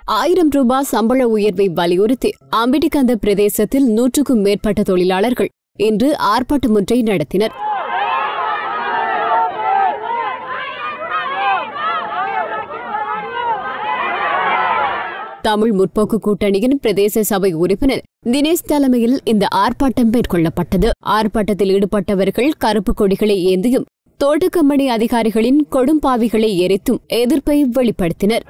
ஆயிரம் ரூபாய் சம்பள உயர்வை வலியுறுத்தி அம்பிடிகந்த பிரதேசத்தில் நூற்றுக்கும் மேற்பட்ட தொழிலாளர்கள் இன்று ஆர்ப்பாட்டம் ஒன்றை நடத்தினர் தமிழ் முற்போக்கு கூட்டணியின் பிரதேச சபை உறுப்பினர் தினேஷ் தலைமையில் இந்த ஆர்ப்பாட்டம் மேற்கொள்ளப்பட்டது ஆர்ப்பாட்டத்தில் ஈடுபட்டவர்கள் கருப்பு கொடிகளை ஏந்தியும் தோட்டக்கம்பெனி அதிகாரிகளின் கொடும்பாவிகளை எரித்தும் எதிர்ப்பை வெளிப்படுத்தினர்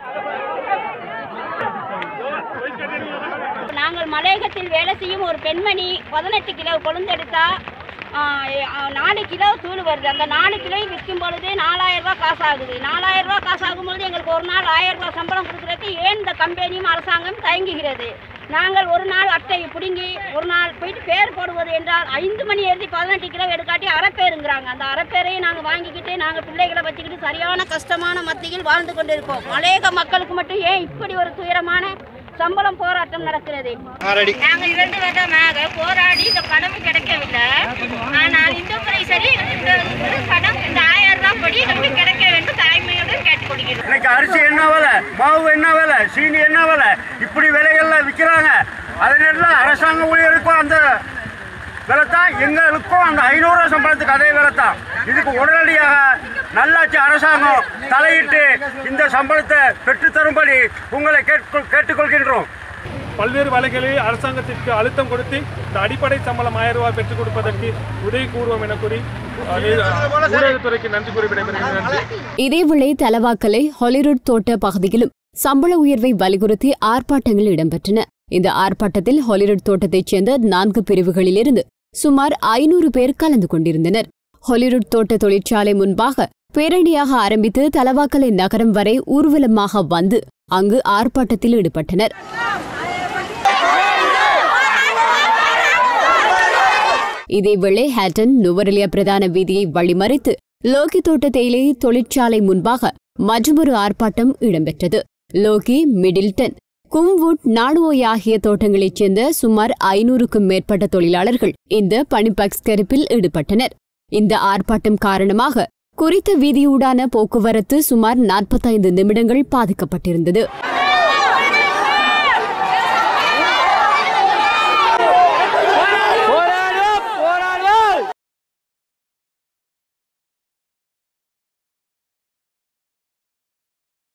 நாங்கள் மலையகத்தில் வேலை செய்யும் ஒரு பெண்மணி பதினெட்டு கிலோ கொழுந்தெடுத்தா ஆ, ஆ, நாலு கிலோ தூள் வருது அந்த நாலு கிலோ விற்கும் பொழுது நாலாயிரம் ரூபாய் காசு ஆகுது நாலாயிரம் ரூபாய் காசு ஆகும்பொழுது எங்களுக்கு ஒரு நாள் ஆயிரம் ரூபாய் சம்பளம் கொடுக்குறதுக்கு ஏன் இந்த கம்பெனியும் அரசாங்கம் தயங்குகிறது நாங்கள் ஒரு நாள் அட்டையை பிடுங்கி ஒரு நாள் போயிட்டு பேர் போடுவது என்றால் ஐந்து மணி எழுதி பதினெட்டு கிலோ எடுக்காட்டி அரைப்பேருங்கிறாங்க அந்த அரைப்பேரையும் நாங்கள் வாங்கிக்கிட்டு நாங்கள் பிள்ளைகளை வச்சுக்கிட்டு சரியான கஷ்டமான மத்தியில் வாழ்ந்து கொண்டிருக்கோம் மலையக மக்களுக்கு மட்டும் ஏன் இப்படி ஒரு துயரமான சம்பளம் போராட்டம் நடக்கிறது நாங்க இரண்டு வருடமாக போராடி இந்த பணம் கிடைக்கவில்லை ஆனால் இந்த முறை சரி இந்த இந்த பணம் இந்த ஆயிரம் ரூபாய் படி நமக்கு கிடைக்க வேண்டும் தாய்மையுடன் கேட்டுக்கொள்கிறோம் இன்னைக்கு அரிசி என்ன விலை மாவு என்ன விலை சீனி என்ன விலை இப்படி விலைகள்ல விற்கிறாங்க அதனால அரசாங்க ஊழியருக்கும் அந்த விலை தான் எங்களுக்கும் அந்த ஐநூறு சம்பளத்துக்கு அதே விலை தான் இதுக்கு உடனடியாக நல்லாட்சி அரசாங்கம் தலையிட்டு இந்த சம்பளத்தை பெற்றுத்தரும்படி உங்களை கேட்கொள் கேட்டுக்கொள்கின்றோம் பல்வேறு வழிகளில் அரசாங்கத்திற்கு அழுத்தம் கொடுத்து இந்த அடிப்படை சம்பளம் ஆயிரம் ரூபாய் பெற்றுக் கொடுப்பதற்கு உதவி கூறுவோம் என கூறி அஹ், ஊடகத்துறைக்கு நன்றி கூறி விடைபெறுகிறேன் நன்றி இதேவேளை தலவாக்கலை ஹாலிவுட் தோட்ட பகுதியிலும் சம்பள உயர்வை வலியுறுத்தி ஆர்ப்பாட்டங்கள் இடம்பெற்றன இந்த ஆர்ப்பாட்டத்தில் ஹாலிவுட் தோட்டத்தைச் சேர்ந்த நான்கு பிரிவுகளிலிருந்து சுமார் ஐநூறு பேர் கலந்து கொண்டிருந்தனர் ஹாலிவுட் தோட்ட தொழிற்சாலை முன்பாக பேரணியாக ஆரம்பித்து தலவாக்கலை நகரம் வரை ஊர்வலமாக வந்து அங்கு ஆர்ப்பாட்டத்தில் ஈடுபட்டனர் இதேவேளை ஹேட்டன் நுவரெலியா பிரதான வீதியை வழிமறித்து லோகி தோட்ட தேயிலை தொழிற்சாலை முன்பாக மற்றொரு ஆர்ப்பாட்டம் இடம்பெற்றது லோகி மிடில்டன் கும்வுட் நாடுவோய் ஆகிய தோட்டங்களைச் சேர்ந்த சுமார் ஐநூறுக்கும் மேற்பட்ட தொழிலாளர்கள் இந்த பணிபக்ஸ்கரிப்பில் ஈடுபட்டனர் இந்த ஆர்ப்பாட்டம் காரணமாக குறித்த வீதியூடான போக்குவரத்து சுமார் நாற்பத்தைந்து நிமிடங்கள் பாதிக்கப்பட்டிருந்தது